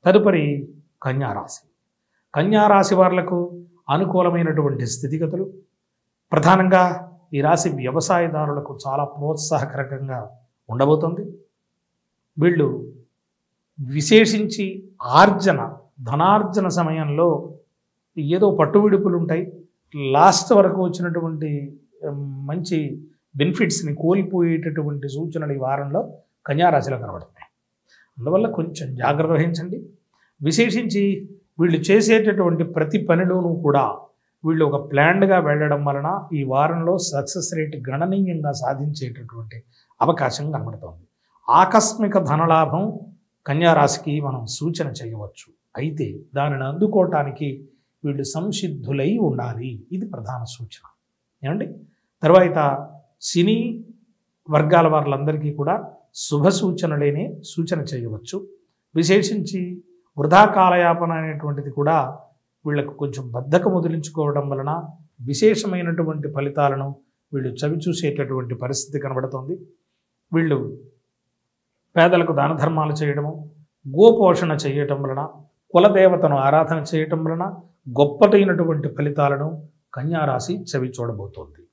తదుపరి కన్యారాశి కన్యారాశి వాళ్లకు అనుకూలమైనటువంటి స్థితిగతులు ప్రధానంగా ఈ రాశి వ్యవసాయదారులకు చాలా ప్రోత్సాహకరంగా ఉండబోతుంది వీళ్ళు విశేషించి ఆర్జన ధనార్జన సమయంలో ఏదో పట్టువిడుపులు ఉంటాయి లాస్ట్ వరకు వచ్చినటువంటి ఉమ్, మంచి బెనిఫిట్స్ని కోల్పోయేటటువంటి సూచనలు ఈ వారంలో కన్యారాశిలో కనబడుతున్నాయి అందువల్ల కొంచెం జాగ్రత్త వహించండి విశేషించి వీళ్ళు చేసేటటువంటి ప్రతి పనిలోనూ కూడా వీళ్ళు ఒక ప్లాన్డ్గా వెళ్ళడం వలన ఈ వారంలో సక్సెస్ రేట్ గణనీయంగా సాధించేటటువంటి అవకాశం కనబడుతోంది ఆకస్మిక ధనలాభం కన్యారాశికి మనం సూచన చేయవచ్చు అయితే దానిని అందుకోవటానికి వీళ్ళు సంసిద్ధులై ఉండాలి ఇది ప్రధాన సూచన ఏమండి తర్వాత సినీ వర్గాల వాళ్ళందరికీ కూడా శుభ సూచనలేనే సూచన చేయవచ్చు విశేషించి వృధా కాలయాపన అనేటువంటిది కూడా వీళ్ళకు కొంచెం బద్ధకం వదిలించుకోవడం వలన విశేషమైనటువంటి ఫలితాలను వీళ్ళు చవి చూసేటటువంటి పరిస్థితి కనబడుతోంది వీళ్ళు పేదలకు దాన ధర్మాలు చేయడము గోపోషణ చేయటం వలన కులదేవతను ఆరాధన చేయటం వలన గొప్పటైనటువంటి ఫలితాలను కన్యారాశి చవి చూడబోతోంది